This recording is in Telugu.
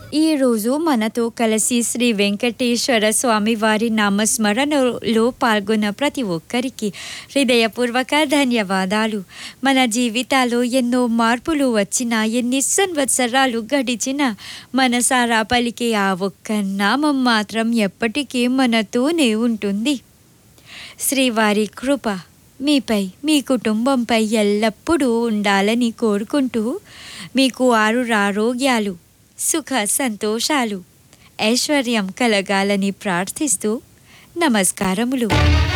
ఈరోజు మనతో కలిసి శ్రీ వెంకటేశ్వర స్వామి వారి నామస్మరణలో పాల్గొన్న ప్రతి ఒక్కరికి హృదయపూర్వక ధన్యవాదాలు మన జీవితాల్లో ఎన్నో మార్పులు వచ్చినా ఎన్ని సంవత్సరాలు గడిచినా మనసారా పలికే ఆ ఒక్క నామం మాత్రం ఎప్పటికీ మనతోనే ఉంటుంది శ్రీవారి కృప మీపై మీ కుటుంబంపై ఎల్లప్పుడూ ఉండాలని కోరుకుంటూ మీకు ఆరు ఆరోగ్యాలు సుఖ సంతోషాలు ఐశ్వర్యం కలగాలని ప్రార్థిస్తూ నమస్కారములు